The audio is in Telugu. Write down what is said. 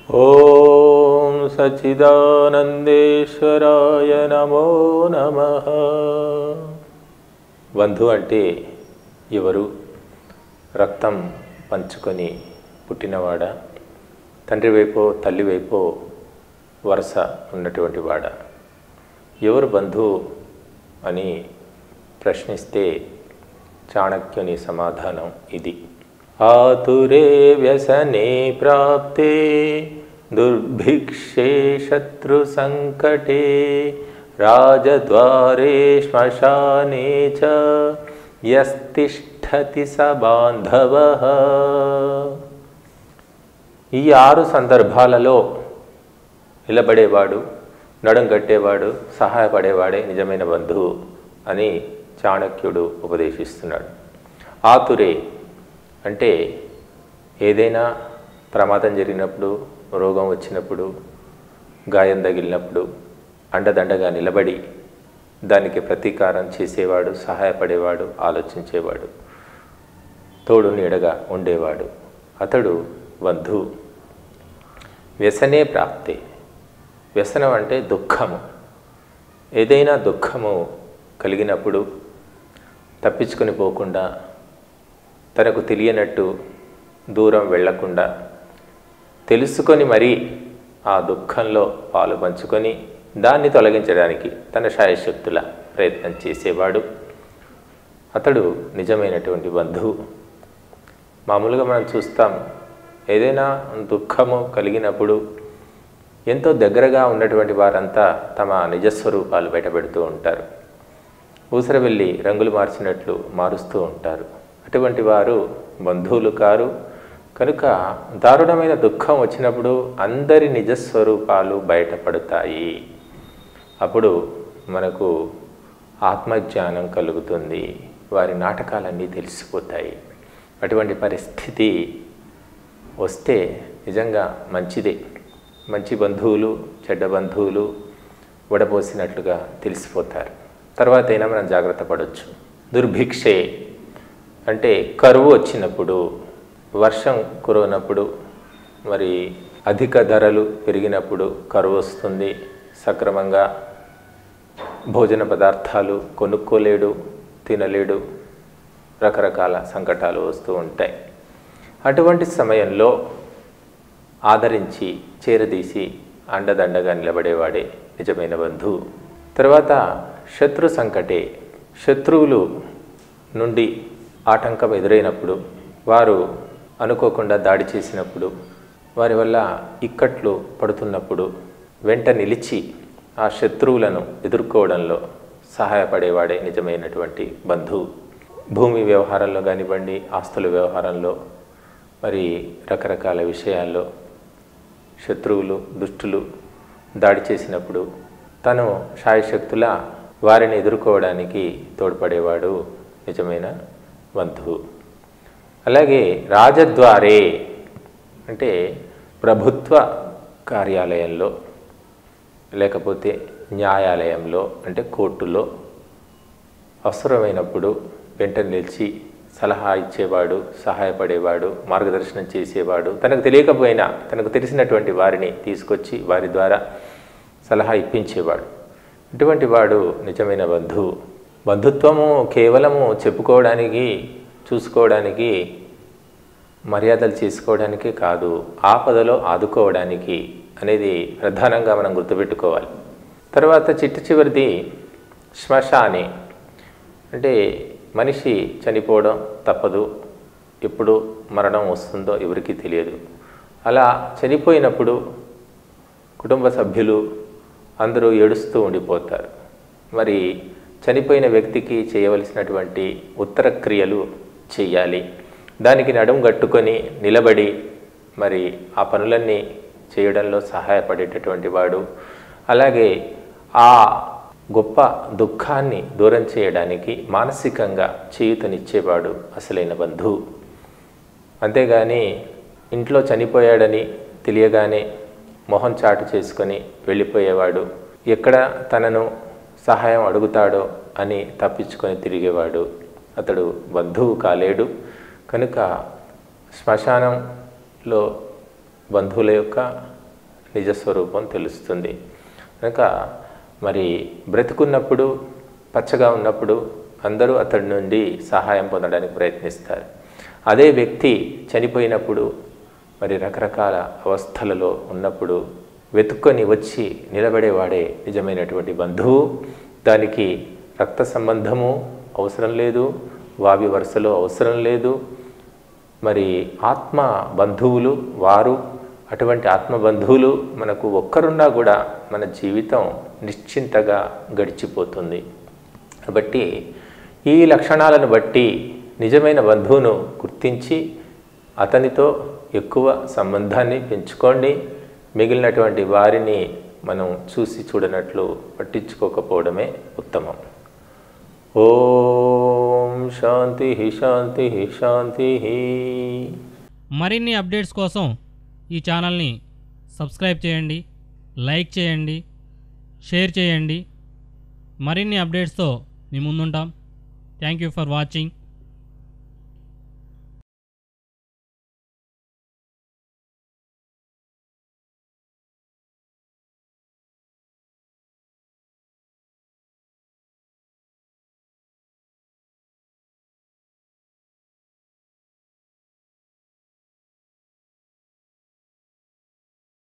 ఓం సచిదానందేశ్వరాయ నమో నమ బంధు అంటే ఎవరు రక్తం పంచుకొని పుట్టినవాడా తండ్రి వైపో తల్లి వైపో వరుస ఉన్నటువంటి వాడా ఎవరు బంధువు అని ప్రశ్నిస్తే చాణక్యుని సమాధానం ఇది ఆతురే వ్యసనే ప్రాప్తే దుర్భిక్షే శత్రు సంకటే రాజద్వారే శ్మశానే చ యస్తిష్టతి స బాంధవ ఈ ఆరు సందర్భాలలో నిలబడేవాడు నడుం కట్టేవాడు సహాయపడేవాడే నిజమైన బంధువు అని చాణక్యుడు ఉపదేశిస్తున్నాడు ఆతురే అంటే ఏదైనా ప్రమాదం జరిగినప్పుడు రోగం వచ్చినప్పుడు గాయం తగిలినప్పుడు అండదండగా నిలబడి దానికి ప్రతీకారం చేసేవాడు సహాయపడేవాడు ఆలోచించేవాడు తోడు నీడగా ఉండేవాడు అతడు బంధు వ్యసనే ప్రాప్తే వ్యసనం అంటే దుఃఖము ఏదైనా దుఃఖము కలిగినప్పుడు తప్పించుకొని పోకుండా తనకు తెలియనట్టు దూరం వెళ్లకుండా తెలుసుకొని మరీ ఆ దుఃఖంలో పాలు పంచుకొని దాన్ని తొలగించడానికి తన శాయశక్తుల ప్రయత్నం చేసేవాడు అతడు నిజమైనటువంటి బంధువు మామూలుగా మనం చూస్తాం ఏదైనా దుఃఖము కలిగినప్పుడు ఎంతో దగ్గరగా ఉన్నటువంటి వారంతా తమ నిజస్వరూపాలు బయటపెడుతూ ఉంటారు ఊసర వెళ్ళి రంగులు మార్చినట్లు మారుస్తూ ఉంటారు అటువంటి వారు బంధువులు కారు కనుక దారుణమైన దుఃఖం వచ్చినప్పుడు అందరి నిజస్వరూపాలు బయటపడతాయి అప్పుడు మనకు ఆత్మజ్ఞానం కలుగుతుంది వారి నాటకాలన్నీ తెలిసిపోతాయి అటువంటి పరిస్థితి వస్తే నిజంగా మంచిదే మంచి బంధువులు చెడ్డ బంధువులు వడపోసినట్లుగా తెలిసిపోతారు తర్వాత అయినా మనం జాగ్రత్త పడవచ్చు దుర్భిక్షే అంటే కరువు వచ్చినప్పుడు వర్షం కురవనప్పుడు మరి అధిక ధరలు పెరిగినప్పుడు కరువు వస్తుంది సక్రమంగా భోజన పదార్థాలు కొనుక్కోలేడు తినలేడు రకరకాల సంకటాలు వస్తూ ఉంటాయి అటువంటి సమయంలో ఆదరించి చేరదీసి అండదండగా నిలబడేవాడే నిజమైన బంధువు తర్వాత శత్రు సంకటే శత్రువులు నుండి ఆటంకం ఎదురైనప్పుడు వారు అనుకోకుండా దాడి చేసినప్పుడు వారి వల్ల ఇక్కట్లు పడుతున్నప్పుడు వెంట నిలిచి ఆ శత్రువులను ఎదుర్కోవడంలో సహాయపడేవాడే నిజమైనటువంటి బంధువు భూమి వ్యవహారంలో కానివ్వండి ఆస్తుల వ్యవహారంలో మరి రకరకాల విషయాల్లో శత్రువులు దుష్టులు దాడి చేసినప్పుడు తను శాయశక్తుల వారిని ఎదుర్కోవడానికి తోడ్పడేవాడు నిజమైన బంధువు అలాగే రాజద్వారే అంటే ప్రభుత్వ కార్యాలయంలో లేకపోతే న్యాయాలయంలో అంటే కోర్టులో అవసరమైనప్పుడు వెంట నిలిచి సలహా ఇచ్చేవాడు సహాయపడేవాడు మార్గదర్శనం చేసేవాడు తనకు తెలియకపోయినా తనకు తెలిసినటువంటి వారిని తీసుకొచ్చి వారి ద్వారా సలహా ఇప్పించేవాడు ఇటువంటి వాడు నిజమైన బంధువు బంధుత్వము కేవలము చెప్పుకోవడానికి చూసుకోవడానికి మర్యాదలు చేసుకోవడానికి కాదు ఆపదలో ఆదుకోవడానికి అనేది ప్రధానంగా మనం గుర్తుపెట్టుకోవాలి తర్వాత చిట్ట చివరిది శ్మశానే అంటే మనిషి చనిపోవడం తప్పదు ఎప్పుడు మరణం వస్తుందో ఎవరికీ తెలియదు అలా చనిపోయినప్పుడు కుటుంబ సభ్యులు అందరూ ఏడుస్తూ ఉండిపోతారు మరి చనిపోయిన వ్యక్తికి చేయవలసినటువంటి ఉత్తర క్రియలు చేయాలి దానికి నడుం కట్టుకొని నిలబడి మరి ఆ పనులన్నీ చేయడంలో సహాయపడేటటువంటి వాడు అలాగే ఆ గొప్ప దుఃఖాన్ని దూరం చేయడానికి మానసికంగా చేయూతనిచ్చేవాడు అసలైన బంధువు అంతేగాని ఇంట్లో చనిపోయాడని తెలియగానే మొహం చాటు చేసుకొని వెళ్ళిపోయేవాడు ఎక్కడ తనను సహాయం అడుగుతాడో అని తప్పించుకొని తిరిగేవాడు అతడు బంధువు కాలేడు కనుక శ్మశానంలో బంధువుల యొక్క నిజస్వరూపం తెలుస్తుంది కనుక మరి బ్రతుకున్నప్పుడు పచ్చగా ఉన్నప్పుడు అందరూ అతడి నుండి సహాయం పొందడానికి ప్రయత్నిస్తారు అదే వ్యక్తి చనిపోయినప్పుడు మరి రకరకాల అవస్థలలో ఉన్నప్పుడు వెతుక్కొని వచ్చి నిలబడేవాడే నిజమైనటువంటి బంధువు దానికి రక్త సంబంధము అవసరం లేదు వావి వరుసలో అవసరం లేదు మరి ఆత్మ బంధువులు వారు అటువంటి ఆత్మ బంధువులు మనకు ఒక్కరున్నా కూడా మన జీవితం నిశ్చింతగా గడిచిపోతుంది కాబట్టి ఈ లక్షణాలను బట్టి నిజమైన బంధువును గుర్తించి అతనితో ఎక్కువ సంబంధాన్ని పెంచుకోండి మిగిలినటువంటి వారిని మనం చూసి చూడనట్లు పట్టించుకోకపోవడమే ఉత్తమం ఓం శాంతి శాంతి శాంతి మరిన్ని అప్డేట్స్ కోసం ఈ ఛానల్ని సబ్స్క్రైబ్ చేయండి లైక్ చేయండి షేర్ చేయండి మరిన్ని అప్డేట్స్తో మీ ముందుంటాం థ్యాంక్ యూ ఫర్ వాచింగ్